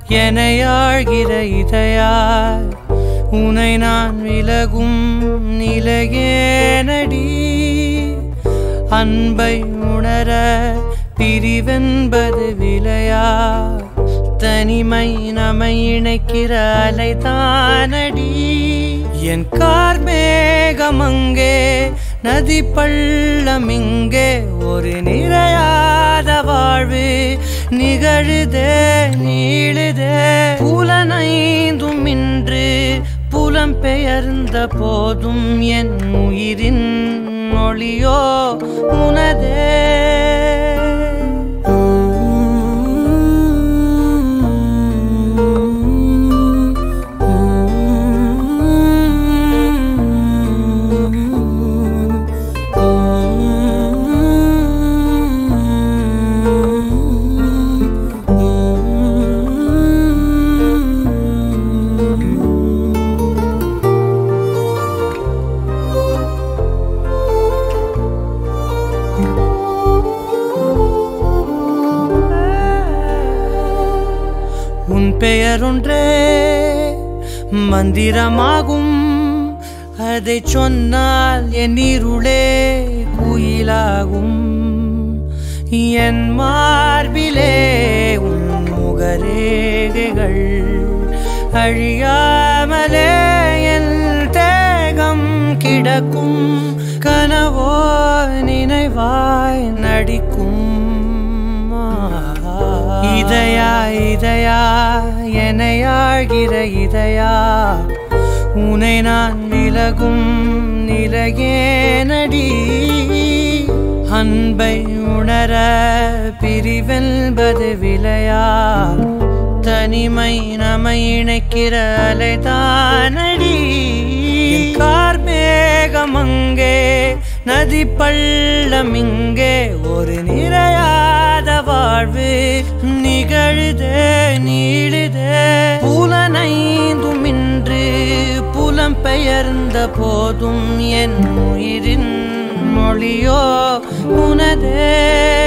எனையாழ்கிற இதயார் உனை நான் விலகும் நிலையேனடி அன்பை உணர பிரிவென்பது விலையா தனிமை நம்மை இணைக்கிற அலைதானடி என் கார் மேகமங்கே நதி பள்ளம் இங்கே ஒரு நிறையாத வாழ்வு நிகழுதே நீளுதே புலனைந்தும் இன்று புலம் பெயர்ந்த போதும் என் உயிரின் மொழியோ உனதே உன் பெயர் ஒன்றே மந்திரமாகும் அதை சொன்னால் என் இருளே குயிலாகும் என் மார்பிலே உன் முகரேகைகள் அழியாமலே என் தேகம் கிடக்கும் கனவோ நினைவாய் நடிக்கும் இதயா இதயா எனையாழ்கிற இதயா உனை நான் விலகும் நிலையேனடி அன்பை உணர பிரிவென்பது விலையா தனிமை நம்மை இணைக்கிற அலைதானடி என் கார் மேகம் அங்கே நதி பள்ளம் இங்கே ஒரு நிறையாத வாழ்வு நிகழுதே நீளுதே புலனைந்தும் இன்று புலம் பெயர்ந்த போதும் என் உயிரின் மொழியோ உனதே